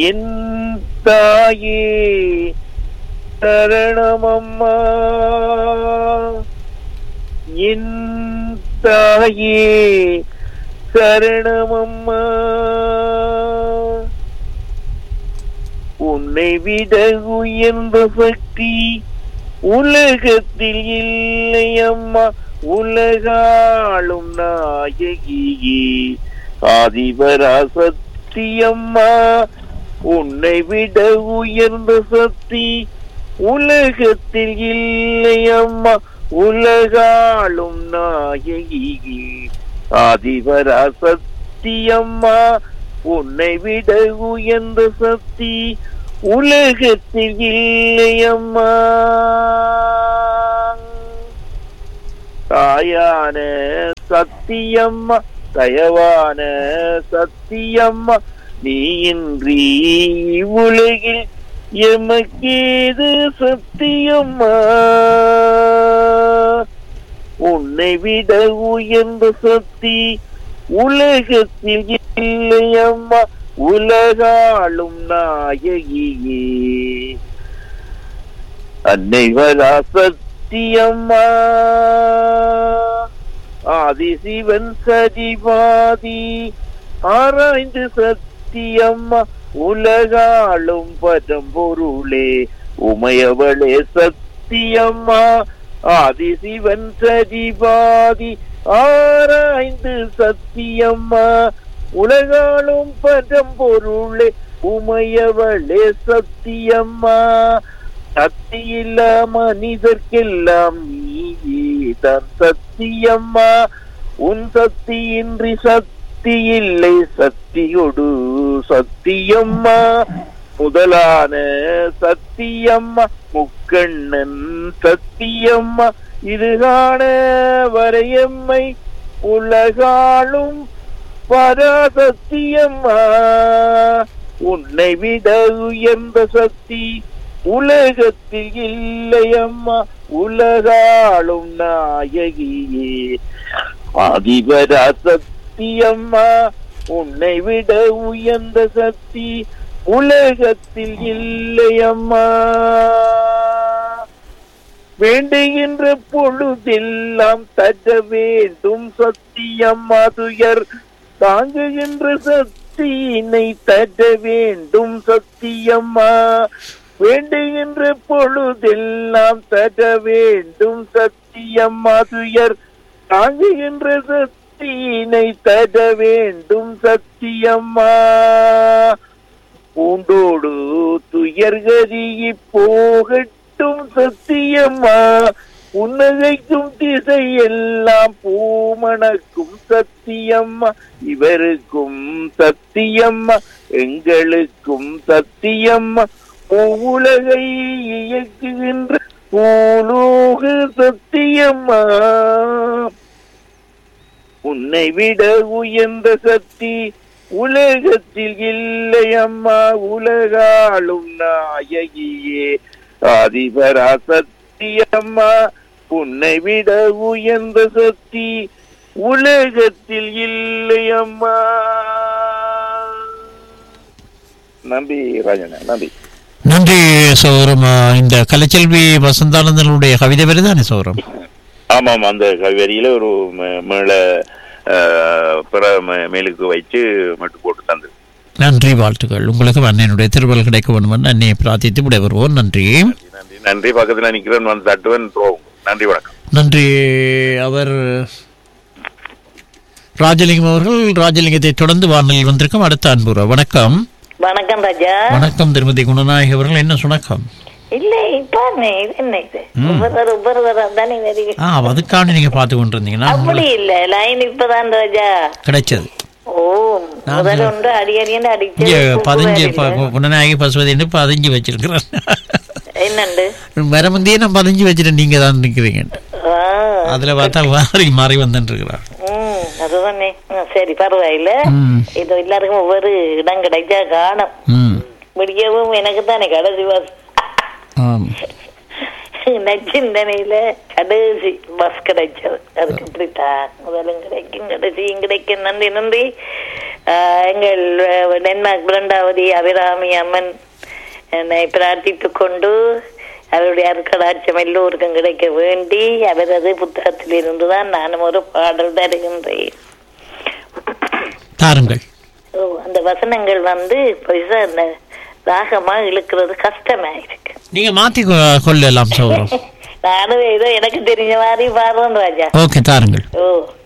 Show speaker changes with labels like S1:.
S1: என் தாயே சரணமம்மா என் தாயே சரணமம்மா உன்னை விட உயர்ந்த சக்தி உலகத்தில் இல்லை அம்மா உலகாளும் நாயகியே ஆதிபரா சத்தியம்மா உன்னை விட உயர்ந்த சக்தி உலகத்தில் இல்லை அம்மா உலகாளும் நாயகியே ஆதிபரா சத்தியம்மா உன்னை விட உயர்ந்த சக்தி உலகத்தில் இல்லை அம்மா தாயான சத்தியம்மா தயவான சத்தியம்மா நீ இன்றி உலகில் எமக்கேது சத்தியம்மா உன்னை விட உயர்ந்த சக்தி உலகத்தில் இல்லை அம்மா உலகாளும் நாயகியே அன்னை வரா சத்தியம்மா ஆதிசிவன் சதிவாதி ஆராய்ந்து சத்தியம்மா உலகாளும் பரம்பொருளே உமையவளே சத்தியம்மா ஆதிசிவன் சதிவாதி ஆராய்ந்து சத்தியம்மா உலகாளும் பரம்பொருளே உமையவளே சத்தியம்மா சக்தியில்ல மனிதர்க்கெல்லாம் நீயே தான் சத்தியம்மா உன் சக்தியின்றி சக்தி இல்லை சக்தியொடு சத்தியம்மா முதலான சத்தியம்மா முக்கண்ணன் சத்தியம்மா இது காண வரையம்மை உலகாளும் பராசத்தியம்மா உன்னை விட உயர்ந்த சக்தி உலகத்தில் இல்லை அம்மா உலகாளும் நாயகியே ஆதிபரா சத்தியம்மா உன்னை விட உயர்ந்த சக்தி உலகத்தில் இல்லை அம்மா வேண்டுகின்ற பொழுதெல்லாம் தர வேண்டும் சத்தியம்மா துயர் தாங்குகின்ற சக்தியினை தர வேண்டும் சத்தியம்மா வேண்டுகின்ற பொழுதெல்லாம் தர வேண்டும் சத்தியம்மா துயர் தாங்குகின்ற சக்தியினை தர வேண்டும் சத்தியம்மா பூண்டோடு துயர்கதி போகட்டும் சத்தியம்மா புன்னகைக்கும் திசையெல்லாம் பூமணக்கும் சத்தியம்மா இவருக்கும் சத்தியம்மா எங்களுக்கும் சத்தியம்மா உலகை இயக்குகின்ற பூலோக சத்தியம்மா உன்னை விட உயர்ந்த சக்தி உலகத்தில் இல்லை அம்மா உலகாளும் நாயகியே ஆதிபரா சத்தியம்மா உன்னை விட உயர்ந்த சக்தி உலகத்தில் இல்லை அம்மா நம்பி ராஜன நம்பி
S2: நன்றி சௌரம் இந்த கலைச்செல்வி வசந்தானந்தனுடைய கவிதை வருதானே சௌரம்
S1: ஆமாம் அந்த கவிவரியில ஒரு மே- மேல அஹ், பிற மே- மேலுக்கு வச்சு மட்டும் போட்டு தந்து
S2: நன்றி வாழ்த்துக்கள் உங்களுக்கு அண்ணனுடைய திருவள் கிடைக்க வேண்டும் என்று அன்னையை பிரார்த்தித்து விடைபெறுவோம் நன்றி
S1: நன்றி நன்றி பக்கத்துல நிக்கிறேன் வந்து தட்டுவன் போகும் நன்றி வணக்கம்
S2: நன்றி அவர் ராஜலிங்கம் அவர்கள் ராஜலிங்கத்தை தொடர்ந்து வானொலியில் வந்திருக்கும் அடுத்த அன்புற வணக்கம்
S3: வணக்கம் ராஜா
S2: வணக்கம் திருமதி குணநாயகி அவர்கள் என்ன சுணக்கம்
S3: இல்ல இப்ப இது என்ன இது ஒவ்வொரு ஒவ்வொரு தானே வருது
S2: ஆ அதுக்கான நீங்க பார்த்து கொண்டிருந்தீங்கன்னா
S3: அப்படி இல்ல லைன் இப்பதான் ராஜா
S2: கிடைச்சது
S3: ஓ முதல்ல ஒன்று அடி அடின்னு அடிச்சு
S2: இங்க பதிஞ்சு
S3: கூப்பிடுவாரு இல்ல.
S2: ப- குணநாயகி பசுவதின்னு பதிஞ்சு வச்சிருக்கிறேன்
S3: என்னண்டு
S2: வர முந்தையே நான் பதிஞ்சு வச்சுட்டேன் நீங்க தான் நிக்கிறீங்க
S3: ஆ,
S2: அதுல பார்த்தா மாறி மாறி வந்துட்டு இருக்கிறார்
S3: ம் அதுதானே ம், சரி பரவாயில்ல
S2: ம்.
S3: இது எல்லாருக்கும் ஒவ்வொரு இடம் கிடைச்சா காணும்
S2: ம்
S3: முடியவும் எனக்கு தானே கடைசி பஸ்
S2: ஆம்
S3: நச்சிந்தனையில கடைசி பஸ் கிடைச்சது அதுக்கு இப்படித்தான் முதலும் கிடைக்கும் கடைசியும் கிடைக்கும் நன்றி நன்றி ஆஹ், எங்கள் அஹ், டென்மார்க் இரண்டாவதி அபிராமி அம்மன் என்னை பிரார்த்தித்துக் கொண்டு அவருடைய அருக்கடாட்சம் எல்லோருக்கும் கிடைக்க வேண்டி அவரது புத்தகத்தில் இருந்துதான் நானும் ஒரு பாடல் தருகின்றேன்
S2: தாருங்கள்
S3: ஓ, அந்த வசனங்கள் வந்து பெருசா அந்த ராகமா இழுக்கிறது கஷ்டமா இருக்கு
S2: நீங்க மாத்தி கொ- கொள்ளலாம் சௌரம்
S3: நானும் ஏதோ எனக்கு தெரிஞ்ச மாதிரி பாடுறேன் ராஜா
S2: ஓகே தாருங்கள்
S3: ஓ